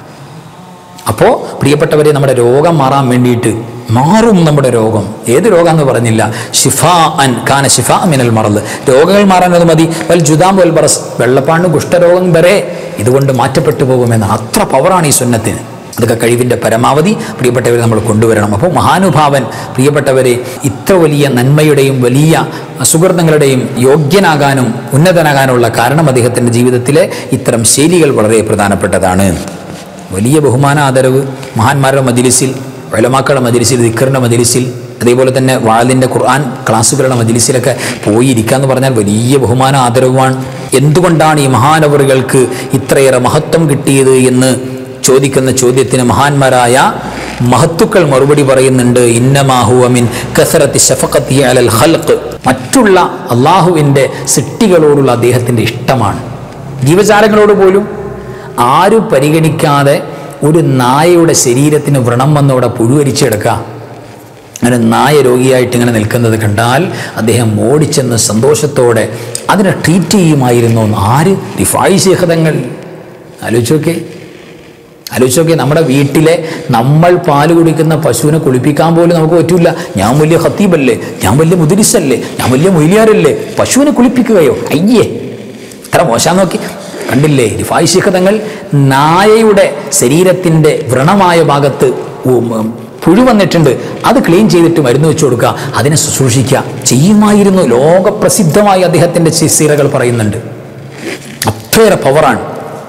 അപ്പോൾ പ്രിയപ്പെട്ടവരെ നമ്മുടെ രോഗം മാറാൻ വേണ്ടിയിട്ട് മാറും നമ്മുടെ രോഗം ഏത് രോഗമെന്ന് പറഞ്ഞില്ല ഷിഫാ അൻ കാന ഷിഫാ മിനൽ മറന്ന് രോഗങ്ങൾ മാറാൻ അത് മതി വൽ ജുദാം വൽ ബറസ് വെള്ളപ്പാണ്ട് കുഷ്ഠരോഗം വരെ ഇതുകൊണ്ട് മാറ്റപ്പെട്ടു പോകുമെന്ന് അത്ര പവറാണ് ഈ സുന്നത്തിന് അതൊക്കെ കഴിവിൻ്റെ പരമാവധി പ്രിയപ്പെട്ടവരെ നമ്മൾ കൊണ്ടുവരണം അപ്പോൾ മഹാനുഭാവൻ പ്രിയപ്പെട്ടവരെ ഇത്ര വലിയ നന്മയുടെയും വലിയ സുഹൃത്തുക്കളുടെയും യോഗ്യനാകാനും ഉന്നതനാകാനുള്ള കാരണം അദ്ദേഹത്തിൻ്റെ ജീവിതത്തിലെ ഇത്തരം ശൈലികൾ വളരെ പ്രധാനപ്പെട്ടതാണ് വലിയ ബഹുമാന ആദരവ് മഹാന്മാരുടെ മജിലിസിൽ വലമാക്കളുടെ മജിലിസിൽ ദിക്കറിൻ്റെ മജിലിസിൽ അതേപോലെ തന്നെ വാളിൻ്റെ ഖുർആൻ ക്ലാസ്സുകളുടെ മജിലിസിലൊക്കെ പോയി ഇരിക്കുക എന്ന് പറഞ്ഞാൽ വലിയ ബഹുമാന ആദരവുമാണ് എന്തുകൊണ്ടാണ് ഈ മഹാനവറുകൾക്ക് ഇത്രയേറെ മഹത്വം കിട്ടിയത് എന്ന് ചോദിക്കുന്ന ചോദ്യത്തിന് മഹാന്മാരായ മഹത്തുക്കൾ മറുപടി പറയുന്നുണ്ട് ഇന്നമാഹുവമിൻ കസറത്തി ഷഫഖത്തി അലൽ ഖൽഖ് മറ്റുള്ള അള്ളാഹുവിൻ്റെ സിട്ടികളോടുള്ള അദ്ദേഹത്തിൻ്റെ ഇഷ്ടമാണ് ജീവജാലങ്ങളോട് പോലും ആരും പരിഗണിക്കാതെ ഒരു നായയുടെ ശരീരത്തിന് വ്രണം വന്നവിടെ പുഴുവരിച്ചെടുക്കുക അങ്ങനെ നായ രോഗിയായിട്ട് ഇങ്ങനെ നിൽക്കുന്നത് കണ്ടാൽ അദ്ദേഹം ഓടിച്ചെന്ന് സന്തോഷത്തോടെ അതിനെ ട്രീറ്റ് ചെയ്യുമായിരുന്നു എന്ന്. ആര് റിഫായി ശേഖതങ്ങൾ ആലോചിച്ച് നോക്കേ ആലോചിച്ച് നോക്കിയേ നമ്മുടെ വീട്ടിലെ നമ്മൾ പാല് കുടിക്കുന്ന പശുവിനെ കുളിപ്പിക്കാൻ പോലും നമുക്ക് പറ്റൂല ഞാൻ വലിയ ഹത്തീബല്ലേ ഞാൻ വലിയ മുതിരിസല്ലേ ഞാൻ വലിയ മൊയ്ലിയാരല്ലേ പശുവിനെ കുളിപ്പിക്കുകയോ അയ്യേ ഇത്ര മോശം നോക്കി കണ്ടില്ലേ റിഫായി ശിഖതങ്ങൾ നായയുടെ ശരീരത്തിൻ്റെ വ്രണമായ ഭാഗത്ത് ഉം, ഉം, പുഴു വന്നിട്ടുണ്ട് അത് ക്ലീൻ ചെയ്തിട്ട് മരുന്ന് വെച്ച് കൊടുക്കുക അതിനെ ശുശ്രൂഷിക്കുക ചെയ്യുമായിരുന്നു ലോകപ്രസിദ്ധമായി അദ്ദേഹത്തിൻ്റെ സീറകൾ പറയുന്നുണ്ട് അത്രയേറെ പവറാണ്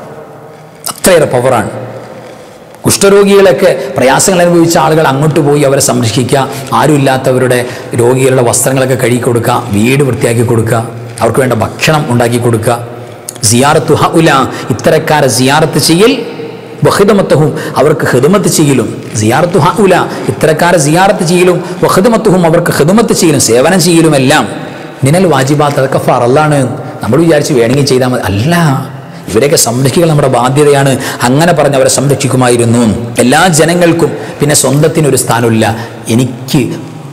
അത്രയേറെ പവറാണ് കുഷ്ഠരോഗികളൊക്കെ പ്രയാസങ്ങൾ അനുഭവിച്ച ആളുകൾ അങ്ങോട്ട് പോയി അവരെ സംരക്ഷിക്കുക ആരുമില്ലാത്തവരുടെ രോഗികളുടെ വസ്ത്രങ്ങളൊക്കെ കഴുകി കൊടുക്കുക വീട് വൃത്തിയാക്കി കൊടുക്കുക അവർക്ക് വേണ്ട ഭക്ഷണം ഉണ്ടാക്കി കൊടുക്കുക സിയാറത്തു ഹ ഉല ഇത്തരക്കാരെ സിയാറത്ത് ചെയ്യൽ വഹിദമത്തഹും അവർക്ക് ഹിദമത്ത് ചെയ്യലും സിയാറത്തു ഹ ഉല ഇത്തരക്കാരെ സിയാറത്ത് ചെയ്യലും വഹിദമത്തുഹും അവർക്ക് ഹിദമത്ത് ചെയ്യലും സേവനം ചെയ്യലും എല്ലാം നിനൽ വാജിബാത്ത് അതൊക്കെ ഫറല്ലാണ് നമ്മൾ വിചാരിച്ച് വേണമെങ്കിൽ ചെയ്താൽ മതി അല്ല ഇവരെയൊക്കെ സംരക്ഷിക്കൽ നമ്മുടെ ബാധ്യതയാണ് അങ്ങനെ പറഞ്ഞ് അവരെ സംരക്ഷിക്കുമായിരുന്നു എല്ലാ ജനങ്ങൾക്കും പിന്നെ സ്വന്തത്തിനൊരു സ്ഥാനമില്ല എനിക്ക്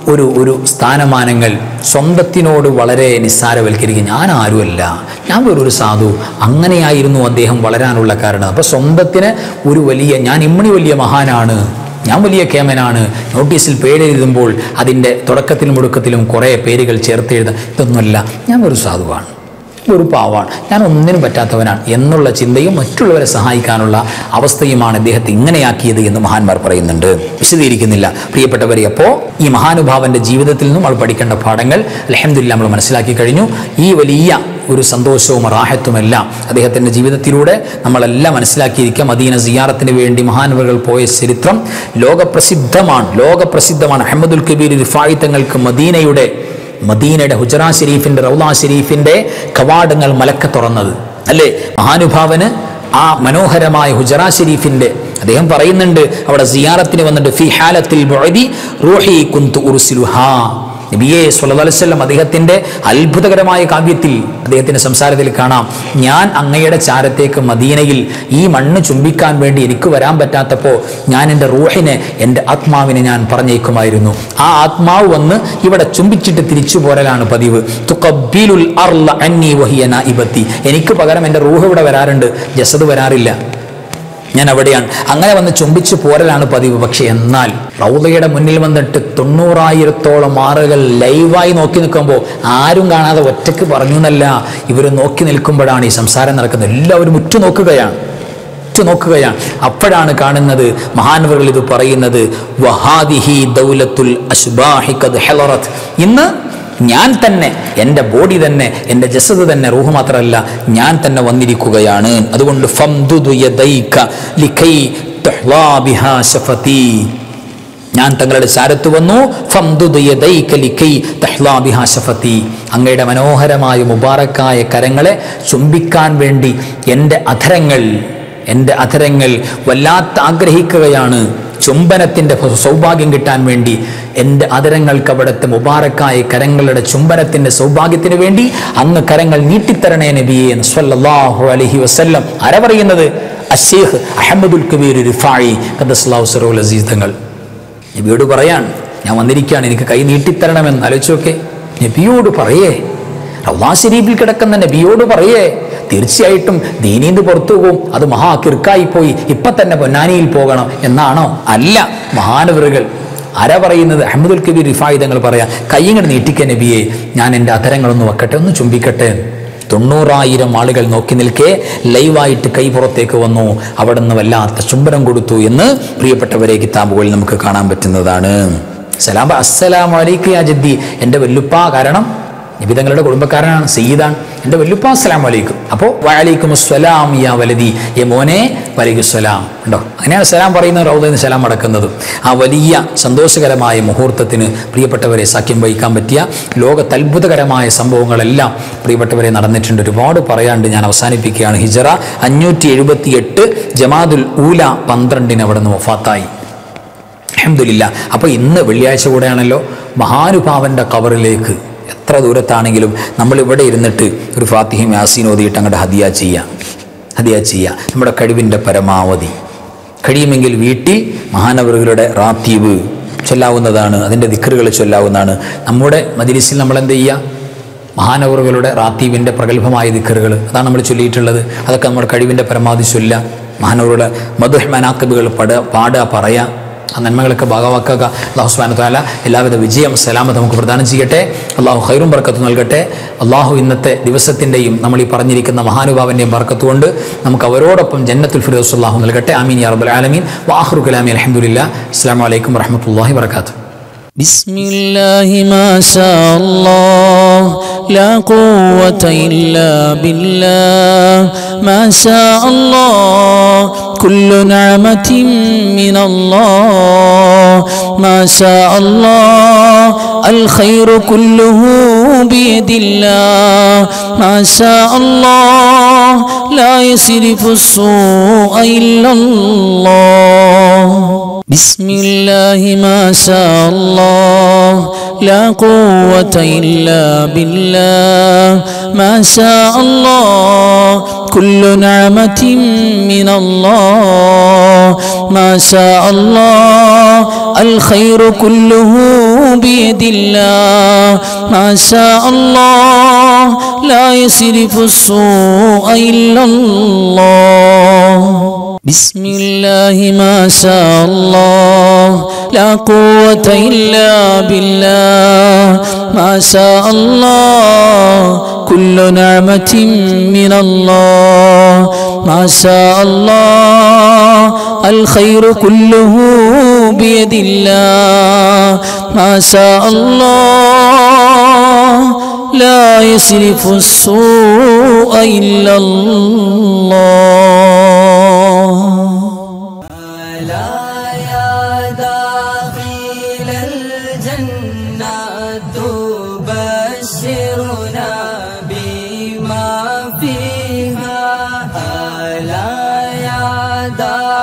ഒരു ഒരു സ്ഥാനമാനങ്ങൾ സ്വന്തത്തിനോട് വളരെ നിസ്സാരവൽക്കരിക്കും ഞാൻ ആരുമല്ല ഞാൻ വെറൊരു സാധു അങ്ങനെയായിരുന്നു അദ്ദേഹം വളരാനുള്ള കാരണം അപ്പോൾ സ്വന്തത്തിന് ഒരു വലിയ ഞാൻ ഇമ്മണി വലിയ മഹാനാണ് ഞാൻ വലിയ കേമനാണ് നോട്ടീസിൽ പേരെഴുതുമ്പോൾ അതിൻ്റെ തുടക്കത്തിലും ഒടുക്കത്തിലും കുറേ പേരുകൾ ചേർത്ത് എഴുതാം ഇതൊന്നുമല്ല ഞാൻ ഒരു സാധുവാണ് ഒരു പാവാണ് ഞാൻ ഒന്നിനും പറ്റാത്തവനാണ് എന്നുള്ള ചിന്തയും മറ്റുള്ളവരെ സഹായിക്കാനുള്ള അവസ്ഥയുമാണ് അദ്ദേഹത്തെ ഇങ്ങനെയാക്കിയത് എന്ന് മഹാന്മാർ പറയുന്നുണ്ട് വിശദീകരിക്കുന്നില്ല പ്രിയപ്പെട്ടവരെ അപ്പോൾ ഈ മഹാനുഭാവന്റെ ജീവിതത്തിൽ നിന്നും നമ്മൾ പഠിക്കേണ്ട പാഠങ്ങൾ അലഹമില്ല നമ്മൾ മനസ്സിലാക്കി കഴിഞ്ഞു ഈ വലിയ ഒരു സന്തോഷവും റാഹത്തുമെല്ലാം അദ്ദേഹത്തിൻ്റെ ജീവിതത്തിലൂടെ നമ്മളെല്ലാം മനസ്സിലാക്കിയിരിക്കുക മദീന സിയാറത്തിന് വേണ്ടി മഹാനവകൾ പോയ ചരിത്രം ലോകപ്രസിദ്ധമാണ് ലോകപ്രസിദ്ധമാണ് അഹമ്മദുൽ കബീർ റിഫായി തങ്ങൾക്ക് മദീനയുടെ മദീനയുടെ ഹുജറ ഷെരീഫിന്റെ റൗല ഷെരീഫിന്റെ കവാടങ്ങൾ മലക്ക തുറന്നത് അല്ലേ മഹാനുഭാവന് ആ മനോഹരമായ ഹുജറ ഷെരീഫിന്റെ അദ്ദേഹം പറയുന്നുണ്ട് അവിടെ സിയാറത്തിന് വന്നിട്ട് ഫി ഹാലത്തിൽ ബുഅദി റൂഹി കുന്തു ഉർസിലുഹാ നബിയെ സല്ലല്ലാഹു അലൈഹി വസല്ലം അദ്ദേഹത്തിന്റെ അത്ഭുതകരമായ കാവ്യത്തിൽ അദ്ദേഹത്തിന്റെ സംസാരത്തിൽ കാണാം ഞാൻ അങ്ങയുടെ ചാരത്തേക്ക് മദീനയിൽ ഈ മണ്ണ് ചുംബിക്കാൻ വേണ്ടി എനിക്ക് വരാൻ പറ്റാത്തപ്പോൾ ഞാൻ എൻ്റെ റൂഹിനെ എൻ്റെ ആത്മാവിനെ ഞാൻ പറഞ്ഞേക്കുമായിരുന്നു ആ ആത്മാവ് വന്ന് ഇവിടെ ചുംബിച്ചിട്ട് തിരിച്ചു പോരലാണ് പതിവ് തുഖബ്ബിലുൽ അർള അന്നി വഹിയ നാഇബത്തി എനിക്ക് പകരം എൻ്റെ റൂഹ് ഇവിടെ വരാറുണ്ട് ജസദ് വരാറില്ല ഞാൻ അവിടെയാണ് അങ്ങനെ വന്ന് ചുംബിച്ച് പോരലാണ് പതിവ് പക്ഷെ എന്നാൽ റൗദയുടെ മുന്നിൽ വന്നിട്ട് തൊണ്ണൂറായിരത്തോളം ആറുകൾ ലൈവായി നോക്കി നിൽക്കുമ്പോൾ ആരും കാണാതെ ഒറ്റയ്ക്ക് പറഞ്ഞു എന്നല്ല ഇവർ നോക്കി നിൽക്കുമ്പോഴാണ് ഈ സംസാരം നടക്കുന്നത് എല്ലാവരും ഉറ്റു നോക്കുകയാണ് ഉറ്റു നോക്കുകയാണ് അപ്പോഴാണ് കാണുന്നത് മഹാനവറുകൾ ഇത് പറയുന്നത് വഹാദിഹി ദൗലത്തുൽ അശ്ബാഹി ഖദ് ഹലറത്ത് ഇന്ന് ഞാൻ തന്നെ എൻ്റെ ബോഡി തന്നെ എൻ്റെ ജസദ് തന്നെ റൂഹ് മാത്രമല്ല ഞാൻ തന്നെ വന്നിരിക്കുകയാണ് അതുകൊണ്ട് ഫംദുദു യദൈക ലിഖൈ തുഹ്വാ ബിഹാ ശഫതി ഞാൻ തങ്ങളുടെ ചാരത്ത് വന്നു ഫംദുദു യദൈക ലിഖൈ തഹ്ലാ ബിഹാ ശഫതി അങ്ങയുടെ മനോഹരമായ മുബാറക്കായ കരങ്ങളെ ചുംബിക്കാൻ വേണ്ടി എൻ്റെ അധരങ്ങൾ എൻ്റെ അധരങ്ങൾ വല്ലാത്ത ആഗ്രഹിക്കുകയാണ് ചുംബനത്തിൻ്റെ സൗഭാഗ്യം കിട്ടാൻ വേണ്ടി എൻ്റെ അതരങ്ങൾക്ക് അവിടുത്തെ മുബാറക്കായ കരങ്ങളുടെ ചുംബനത്തിൻ്റെ സൗഭാഗ്യത്തിന് വേണ്ടി അങ്ങ് കരങ്ങൾ നീട്ടിത്തരണേ നബിയെ എന്ന് സ്വല്ലല്ലാഹു അലൈഹി വസല്ലം ആര പറയുന്നത് അഷേഖ് അഹമ്മദുൽ കബീർ റിഫായി ഖദസ്ലാഹു സറോൽ അസീസ് തങ്ങൾ നബിയോട് പറയാൻ ഞാൻ വന്നിരിക്കുകയാണ് എനിക്ക് കൈ നീട്ടിത്തരണമെന്ന് ആലോചിച്ചോക്കെ നബിയോട് പറയേ റൗദാ ശരീഫിൽ കിടക്കുന്ന നബിയോട് പറയേ തീർച്ചയായിട്ടും ദീനീന്ന് പുറത്തു പോകും അത് മഹാ കിർക്കായി പോയി ഇപ്പൊ തന്നെ പൊന്നാനിയിൽ പോകണം എന്നാണോ അല്ല മഹാനവറുകൾ ആരാ പറയുന്നത് അഹമ്മദുൽ കബീർ റിഫായി തങ്ങൾ പറയാം കയ്യങ്ങൾ നീട്ടിക്ക നബിയെ ഞാൻ എൻ്റെ അധരങ്ങളൊന്ന് വെക്കട്ടെ ഒന്ന് ചുംബിക്കട്ടെ തൊണ്ണൂറായിരം ആളുകൾ നോക്കി നിൽക്കെ ലൈവായിട്ട് കൈ പുറത്തേക്ക് വന്നു അവിടെ നിന്ന് വല്ലാത്ത ചുംബനം കൊടുത്തു എന്ന് പ്രിയപ്പെട്ടവരെ കിതാബുകളിൽ നമുക്ക് കാണാൻ പറ്റുന്നതാണ് സലാം അസ്സലാം വലൈക്കും യാ ജദ്ദി എൻ്റെ വല്ലുപ്പ കാരണം നബി തങ്ങളുടെ കുടുംബക്കാരനാണ് സയ്യിദാണ് എൻ്റെ വല്ലുപ്പ അസ്സലാം വലൈക്കും അപ്പോൾ വലൈക്കും അസ്സലാം യാ വലതി ഏ മോനെ വലൈക്കും സ്വലാം ഉണ്ടോ അങ്ങനെയാണ് സലാം പറയുന്നത് റൗദന്ന് സലാം അടക്കുന്നത് ആ വലിയ സന്തോഷകരമായ മുഹൂർത്തത്തിന് പ്രിയപ്പെട്ടവരെ സാക്ഷ്യം വഹിക്കാൻ പറ്റിയ ലോകത്ത് അത്ഭുതകരമായ സംഭവങ്ങളെല്ലാം പ്രിയപ്പെട്ടവരെ നടന്നിട്ടുണ്ട് ഒരുപാട് പറയാണ്ട് ഞാൻ അവസാനിപ്പിക്കുകയാണ് ഹിജറ അഞ്ഞൂറ്റി എഴുപത്തി എട്ട് ജമാദുൽ ഊല പന്ത്രണ്ടിന് അവിടെ നിന്ന് വഫാത്തായി അഹമ്മദില്ല അപ്പോൾ ഇന്ന് വെള്ളിയാഴ്ച കൂടെയാണല്ലോ മഹാനുഭാവൻ്റെ കവറിലേക്ക് എത്ര ദൂരത്താണെങ്കിലും നമ്മൾ ഇവിടെ ഇരുന്നിട്ട് ഒരു ഫാത്തിഹിം യാസീൻ ഓതിയിട്ട് അങ്ങോട്ട് ഹദിയ ചെയ്യാം ഹദിയ ചെയ്യുക നമ്മുടെ കഴിവിൻ്റെ പരമാവധി കഴിയുമെങ്കിൽ വീട്ടിൽ മഹാനവറുകളുടെ റാത്തീവ് ചൊല്ലാവുന്നതാണ് അതിൻ്റെ ദിക്കറുകൾ ചൊല്ലാവുന്നതാണ് നമ്മുടെ മജിലിസിൽ നമ്മൾ എന്ത് ചെയ്യുക മഹാനവറുകളുടെ റാത്തീവിൻ്റെ പ്രഗത്ഭമായ ദിക്കറുകൾ അതാണ് നമ്മൾ ചൊല്ലിയിട്ടുള്ളത് അതൊക്കെ നമ്മുടെ കഴിവിൻ്റെ പരമാവധി ചൊല്ലുക മഹാനവറുടെ മധുഹ് മനാക്കബുകൾ പട പാടുക പറയുക ആ നന്മകളൊക്കെ ഭാഗവാക്കുക അള്ളാഹു സുബാന താല എല്ലാവിധ വിജയം സലാമത്ത് നമുക്ക് പ്രദാനം ചെയ്യട്ടെ അള്ളാഹു ഖൈറും ബർക്കത്ത് നൽകട്ടെ അള്ളാഹു ഇന്നത്തെ ദിവസത്തിൻ്റെയും നമ്മൾ ഈ പറഞ്ഞിരിക്കുന്ന മഹാനുഭാവൻ്റെയും ബർക്കത്ത് കൊണ്ട് നമുക്ക് അവരോടൊപ്പം ജന്നത്തുൽ ഫിറോസ് അള്ളാഹു നൽകട്ടെ ആമീൻ യാ റബ്ബൽ ആലമീൻ വാഹുർ കലാമി അലഹമുല്ല അസ്സാം വലൈക്കും വറഹമത്തല്ലാഹി വർക്കാത്തു بسم الله ما شاء الله لا قوة إلا بالله ما شاء الله كل نعمة من الله ما شاء الله الخير كله بيد الله ما شاء الله لا يصرف السوء إلا الله بسم الله ما شاء الله لا قوة إلا بالله ما شاء الله كل نعمة من الله ما شاء الله الخير كله بيد الله ما شاء الله لا يصرف السوء إلا الله بسم الله ما شاء الله لا قوة إلا بالله ما شاء الله كل نعمة من الله ما شاء الله الخير كله بيد الله ما شاء الله لا يصرف السوء إلا الله ألا يا داخل الجنة تبشرنا بما فيها ألا يا داخل